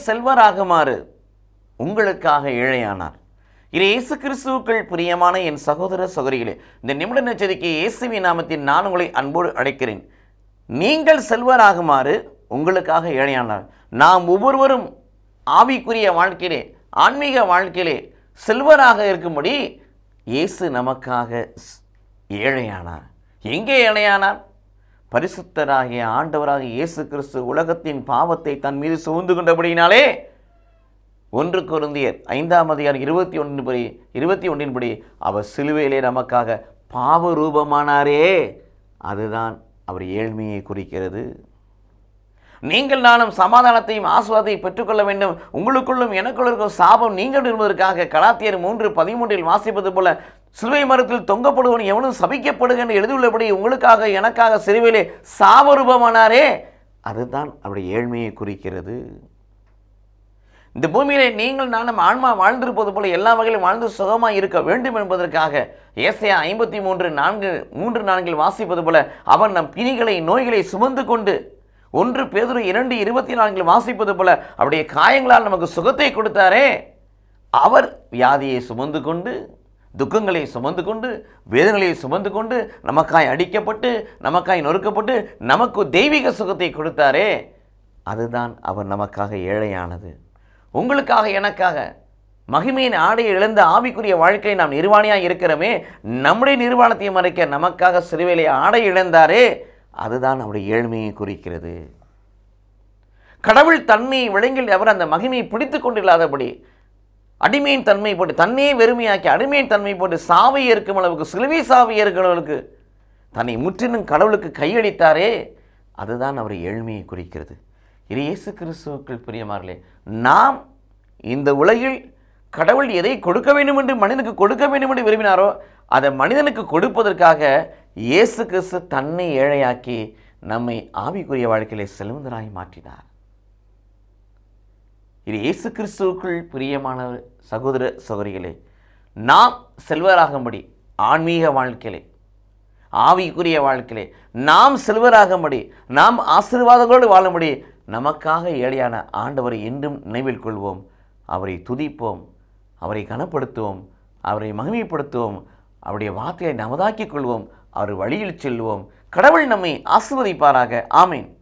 செல்வராகுமாறு உங்களுக்காக ஏழையானார் இது இயேசு கிறிஸ்துவுக்குள் பிரியமான என் சகோதர சகோதரிகளே இந்த நிமிட நச்சரிக்கை இயேசுவின் நாமத்தில் நான் உங்களை அன்போடு அழைக்கிறேன் நீங்கள் செல்வராகுமாறு உங்களுக்காக ஏழையானார் நாம் ஒவ்வொருவரும் ஆவிக்குரிய வாழ்க்கையிலே ஆன்மீக வாழ்க்கையிலே செல்வராக இருக்கும்படி இயேசு நமக்காக ஸ்- ஏழையானார் எங்கே ஏழையானார் பரிசுத்தராகிய ஆண்டவராகிய இயேசு கிறிஸ்து உலகத்தின் பாவத்தை தன் மீது சுமந்து கொண்டபடியினாலே ஒன்று கொருந்தியர் ஐந்தாம் அதிகாரம் இருபத்தி ஒன்றின்படி இருபத்தி ஒன்றின்படி அவர் சிலுவையிலே நமக்காக பாவ ரூபமானாரே அதுதான் அவர் ஏழ்மையை குறிக்கிறது நீங்கள் நானும் சமாதானத்தையும் ஆசுவாதையும் பெற்றுக்கொள்ள வேண்டும் உங்களுக்குள்ளும் எனக்குள்ள இருக்கும் சாபம் நீங்கள் என்பதற்காக கலாத்தியர் மூன்று பதிமூன்றில் வாசிப்பது போல சிலுவை மரத்தில் தொங்கப்படுவன் எவனும் சபிக்கப்படுக என்று எழுதியுள்ளபடி உங்களுக்காக எனக்காக சிலுவையிலே சாபரூபமானாரே அதுதான் அவருடைய ஏழ்மையை குறிக்கிறது இந்த பூமியிலே நீங்கள் நானும் ஆன்மா வாழ்ந்திருப்பது போல எல்லா வகையிலும் வாழ்ந்து சுகமாய் இருக்க வேண்டும் என்பதற்காக ஏசையா ஐம்பத்தி மூன்று நான்கு மூன்று நான்கில் வாசிப்பது போல அவர் நம் பிணிகளை நோய்களை சுமந்து கொண்டு ஒன்று பேதுரு இரண்டு இருபத்தி நான்கில் வாசிப்பது போல அவருடைய காயங்களால் நமக்கு சுகத்தை கொடுத்தாரே அவர் வியாதியை சுமந்து கொண்டு துக்கங்களை சுமந்து கொண்டு வேதனைகளை சுமந்து கொண்டு நமக்காய் அடிக்கப்பட்டு நமக்காய் நொறுக்கப்பட்டு நமக்கு தெய்வீக சுகத்தை கொடுத்தாரே அதுதான் அவர் நமக்காக ஏழையானது உங்களுக்காக எனக்காக மகிமையின் ஆடையை இழந்த ஆவிக்குரிய வாழ்க்கையை நாம் நிர்வாணியாக இருக்கிறோமே நம்முடைய நிர்வாணத்தை மறைக்க நமக்காக சிறுவேலை ஆடை இழந்தாரே அதுதான் அவருடைய ஏழ்மையை குறிக்கிறது கடவுள் தன்மையை விளங்கில் அவர் அந்த மகிமையை பிடித்து கொண்டில்லாதபடி அடிமையின் தன்மை போட்டு தன்னையே வெறுமையாக்கி அடிமையின் தன்மை போட்டு சாவை ஏற்கும் அளவுக்கு சிலுவை சாவை ஏற்கும் அளவுக்கு தன்னை முற்றிலும் கடவுளுக்கு கையளித்தாரே அதுதான் அவர் ஏழ்மையை குறிக்கிறது இது இயேசு கிறிஸ்துவுக்குள் பிரியமார்களே நாம் இந்த உலகில் கடவுள் எதை கொடுக்க வேண்டும் என்று மனிதனுக்கு கொடுக்க வேண்டும் என்று விரும்பினாரோ அதை மனிதனுக்கு கொடுப்பதற்காக இயேசு கிறிஸ்து தன்னை ஏழையாக்கி நம்மை ஆவிக்குரிய வாழ்க்கையிலே செல்வந்தராய் மாற்றினார் இது இயேசு கிறிஸ்துவுக்குள் பிரியமான சகோதர சகோதரிகளே நாம் செல்வராகும்படி ஆன்மீக வாழ்க்கையிலே ஆவிக்குரிய வாழ்க்கையிலே நாம் செல்வராகும்படி நாம் ஆசீர்வாதங்களோடு வாழும்படி நமக்காக ஏழையான ஆண்டவரை என்றும் நினைவில் கொள்வோம் அவரை துதிப்போம் அவரை கனப்படுத்துவோம் அவரை மகிமைப்படுத்துவோம் அவருடைய வார்த்தையை நமதாக்கிக் கொள்வோம் அவர் வழியில் செல்வோம் கடவுள் நம்மை ஆசிர்வதிப்பாராக ஆமேன்